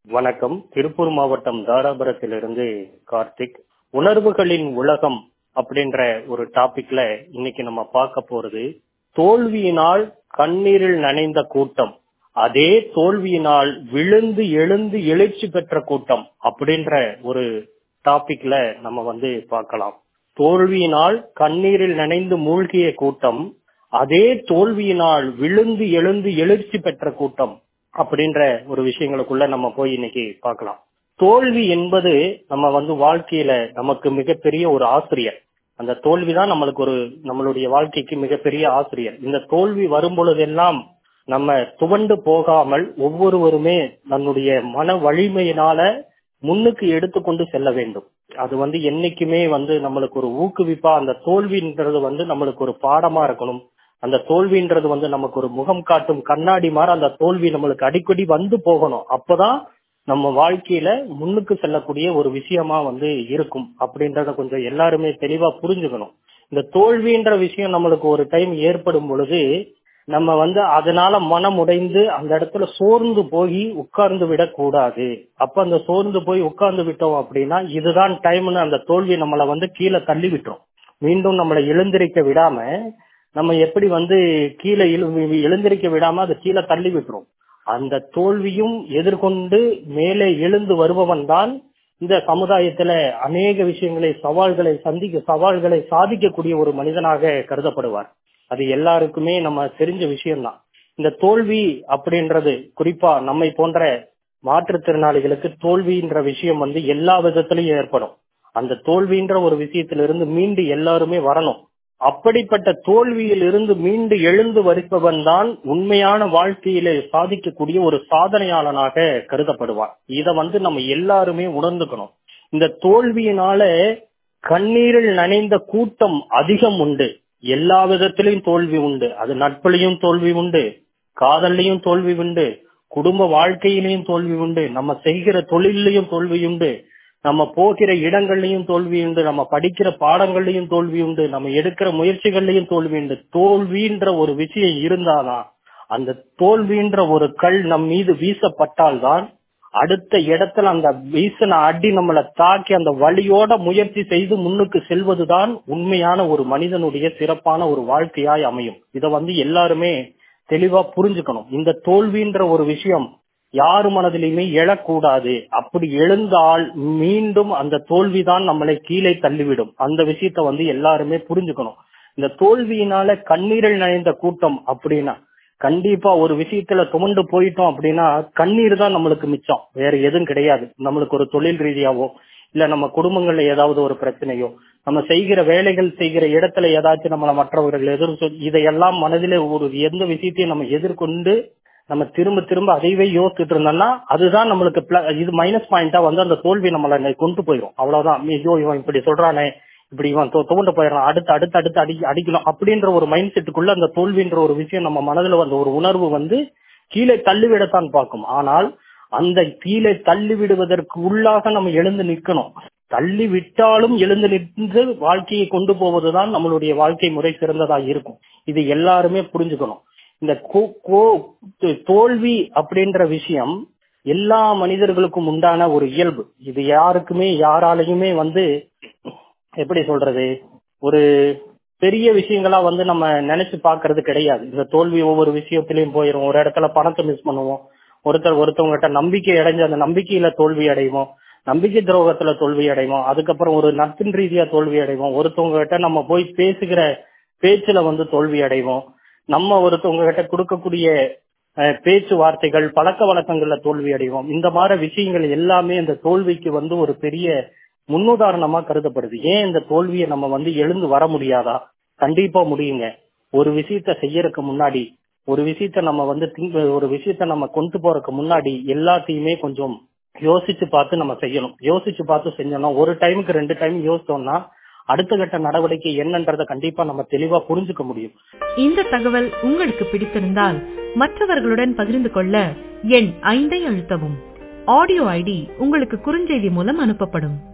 வணக்கம் திருப்பூர் மாவட்டம் தாராபுரத்திலிருந்து கார்த்திக் உணர்வுகளின் உலகம் அப்படின்ற ஒரு டாபிக்ல இன்னைக்கு நம்ம பார்க்க போறது தோல்வியினால் கண்ணீரில் நனைந்த கூட்டம் அதே தோல்வியினால் விழுந்து எழுந்து எழுச்சி பெற்ற கூட்டம் அப்படின்ற ஒரு டாபிக்ல நம்ம வந்து பார்க்கலாம் தோல்வியினால் கண்ணீரில் நனைந்து மூழ்கிய கூட்டம் அதே தோல்வியினால் விழுந்து எழுந்து எழுச்சி பெற்ற கூட்டம் அப்படின்ற ஒரு விஷயங்களுக்குள்ள நம்ம போய் இன்னைக்கு பார்க்கலாம் தோல்வி என்பது நம்ம வந்து வாழ்க்கையில நமக்கு மிகப்பெரிய ஒரு ஆசிரியர் அந்த தோல்விதான் நம்மளுக்கு ஒரு நம்மளுடைய வாழ்க்கைக்கு மிகப்பெரிய ஆசிரியர் இந்த தோல்வி வரும் பொழுதெல்லாம் நம்ம துவண்டு போகாமல் ஒவ்வொருவருமே தன்னுடைய மன வலிமையினால முன்னுக்கு எடுத்துக்கொண்டு செல்ல வேண்டும் அது வந்து என்னைக்குமே வந்து நம்மளுக்கு ஒரு ஊக்குவிப்பா அந்த தோல்வின்றது வந்து நம்மளுக்கு ஒரு பாடமா இருக்கணும் அந்த தோல்வின்றது வந்து நமக்கு ஒரு முகம் காட்டும் கண்ணாடி மாதிரி அந்த தோல்வி நம்மளுக்கு அடிக்கடி வந்து போகணும் அப்பதான் நம்ம வாழ்க்கையில முன்னுக்கு செல்லக்கூடிய ஒரு விஷயமா வந்து இருக்கும் அப்படின்றத கொஞ்சம் எல்லாருமே தெளிவா புரிஞ்சுக்கணும் இந்த தோல்வின்ற விஷயம் நம்மளுக்கு ஒரு டைம் ஏற்படும் பொழுது நம்ம வந்து அதனால மனம் உடைந்து அந்த இடத்துல சோர்ந்து போய் உட்கார்ந்து விடக்கூடாது அப்ப அந்த சோர்ந்து போய் உட்கார்ந்து விட்டோம் அப்படின்னா இதுதான் டைம்னு அந்த தோல்வி நம்மளை வந்து கீழே தள்ளி விட்டுரும் மீண்டும் நம்மளை எழுந்திருக்க விடாம நம்ம எப்படி வந்து கீழே எழுந்திருக்க விடாம அதை கீழே தள்ளி விட்டுரும் அந்த தோல்வியும் எதிர்கொண்டு மேலே எழுந்து வருபவன் தான் இந்த சமுதாயத்துல அநேக விஷயங்களை சவால்களை சந்திக்க சவால்களை சாதிக்கக்கூடிய ஒரு மனிதனாக கருதப்படுவார் அது எல்லாருக்குமே நம்ம தெரிஞ்ச விஷயம்தான் இந்த தோல்வி அப்படின்றது குறிப்பா நம்மை போன்ற மாற்றுத்திறனாளிகளுக்கு தோல்வின்ற விஷயம் வந்து எல்லா விதத்திலையும் ஏற்படும் அந்த தோல்வின்ற ஒரு விஷயத்திலிருந்து மீண்டு எல்லாருமே வரணும் அப்படிப்பட்ட தோல்வியில் இருந்து மீண்டு எழுந்து வருபவன் தான் உண்மையான வாழ்க்கையில சாதிக்கக்கூடிய ஒரு சாதனையாளனாக கருதப்படுவான் இத வந்து நம்ம எல்லாருமே உணர்ந்துக்கணும் இந்த தோல்வியினால கண்ணீரில் நனைந்த கூட்டம் அதிகம் உண்டு எல்லா விதத்திலையும் தோல்வி உண்டு அது நட்புலையும் தோல்வி உண்டு காதல்லையும் தோல்வி உண்டு குடும்ப வாழ்க்கையிலையும் தோல்வி உண்டு நம்ம செய்கிற தொழிலையும் தோல்வி உண்டு நம்ம போகிற இடங்கள்லயும் தோல்வி உண்டு நம்ம படிக்கிற பாடங்கள்லயும் தோல்வி உண்டு நம்ம எடுக்கிற முயற்சிகள்லயும் தோல்வி உண்டு தோல்வின்ற ஒரு விஷயம் இருந்தாதான் அந்த தோல்வின்ற ஒரு கல் நம் மீது வீசப்பட்டால்தான் அடுத்த இடத்துல அந்த வீசின அடி நம்மளை தாக்கி அந்த வழியோட முயற்சி செய்து முன்னுக்கு செல்வதுதான் உண்மையான ஒரு மனிதனுடைய சிறப்பான ஒரு வாழ்க்கையாய் அமையும் இத வந்து எல்லாருமே தெளிவா புரிஞ்சுக்கணும் இந்த தோல்வின்ற ஒரு விஷயம் யாரு மனதிலையுமே எழக்கூடாது அப்படி எழுந்தால் மீண்டும் அந்த தோல்விதான் நம்மளை கீழே தள்ளிவிடும் அந்த விஷயத்த வந்து எல்லாருமே புரிஞ்சுக்கணும் இந்த தோல்வியினால கண்ணீரில் நனைந்த கூட்டம் அப்படின்னா கண்டிப்பா ஒரு விஷயத்துல துமண்டு போயிட்டோம் அப்படின்னா கண்ணீர் தான் நம்மளுக்கு மிச்சம் வேற எதுவும் கிடையாது நம்மளுக்கு ஒரு தொழில் ரீதியாவோ இல்ல நம்ம குடும்பங்கள்ல ஏதாவது ஒரு பிரச்சனையோ நம்ம செய்கிற வேலைகள் செய்கிற இடத்துல ஏதாச்சும் நம்மள மற்றவர்கள் எதிர் இதையெல்லாம் மனதிலே ஒரு எந்த விஷயத்தையும் நம்ம எதிர்கொண்டு நம்ம திரும்ப திரும்ப அதைவே யோசிச்சுட்டு இருந்தோம்னா அதுதான் நம்மளுக்கு இது மைனஸ் பாயிண்டா வந்து அந்த தோல்வி நம்மள கொண்டு போயிடும் அவ்வளவுதான் ஐயோ இவன் இப்படி சொல்றானே இப்படி இவன் துவண்டு போயிடறான் அடுத்து அடுத்து அடுத்து அடி அடிக்கலாம் அப்படின்ற ஒரு மைண்ட் செட்டுக்குள்ள அந்த தோல்வின்ற ஒரு விஷயம் நம்ம மனதுல வந்த ஒரு உணர்வு வந்து கீழே தள்ளிவிடத்தான் பார்க்கும் ஆனால் அந்த கீழே தள்ளி விடுவதற்கு உள்ளாக நம்ம எழுந்து நிற்கணும் தள்ளி விட்டாலும் எழுந்து நின்று வாழ்க்கையை கொண்டு போவதுதான் நம்மளுடைய வாழ்க்கை முறை சிறந்ததா இருக்கும் இது எல்லாருமே புரிஞ்சுக்கணும் இந்த தோல்வி அப்படின்ற விஷயம் எல்லா மனிதர்களுக்கும் உண்டான ஒரு இயல்பு இது யாருக்குமே யாராலையுமே வந்து எப்படி சொல்றது ஒரு பெரிய விஷயங்களா வந்து நம்ம நினைச்சு பாக்குறது கிடையாது இந்த தோல்வி ஒவ்வொரு விஷயத்திலயும் போயிரும் ஒரு இடத்துல பணத்தை மிஸ் பண்ணுவோம் ஒருத்தர் ஒருத்தவங்ககிட்ட நம்பிக்கை அடைஞ்சு அந்த நம்பிக்கையில தோல்வி அடைவோம் நம்பிக்கை துரோகத்துல தோல்வி அடைவோம் அதுக்கப்புறம் ஒரு நட்பின் ரீதியா தோல்வி அடைவோம் ஒருத்தவங்க கிட்ட நம்ம போய் பேசுகிற பேச்சுல வந்து தோல்வி அடைவோம் நம்ம ஒருத்தவங்க கிட்ட கொடுக்கக்கூடிய பேச்சுவார்த்தைகள் பழக்க வழக்கங்கள்ல தோல்வி அடைவோம் இந்த மாதிரி விஷயங்கள் எல்லாமே இந்த தோல்விக்கு வந்து ஒரு பெரிய முன்னுதாரணமா கருதப்படுது ஏன் இந்த தோல்வியை நம்ம வந்து எழுந்து வர முடியாதா கண்டிப்பா முடியுங்க ஒரு விஷயத்த செய்யறதுக்கு முன்னாடி ஒரு விஷயத்த நம்ம வந்து ஒரு விஷயத்த நம்ம கொண்டு போறதுக்கு முன்னாடி எல்லாத்தையுமே கொஞ்சம் யோசிச்சு பார்த்து நம்ம செய்யணும் யோசிச்சு பார்த்து செஞ்சோம்னா ஒரு டைமுக்கு ரெண்டு டைம் யோசிச்சோம்னா அடுத்த கட்ட நடவடிக்கை என்னன்றத கண்டிப்பா நம்ம தெளிவா புரிஞ்சுக்க முடியும் இந்த தகவல் உங்களுக்கு பிடித்திருந்தால் மற்றவர்களுடன் பகிர்ந்து கொள்ள எண் ஐந்தை அழுத்தவும் ஆடியோ ஐடி உங்களுக்கு குறுஞ்செய்தி மூலம் அனுப்பப்படும்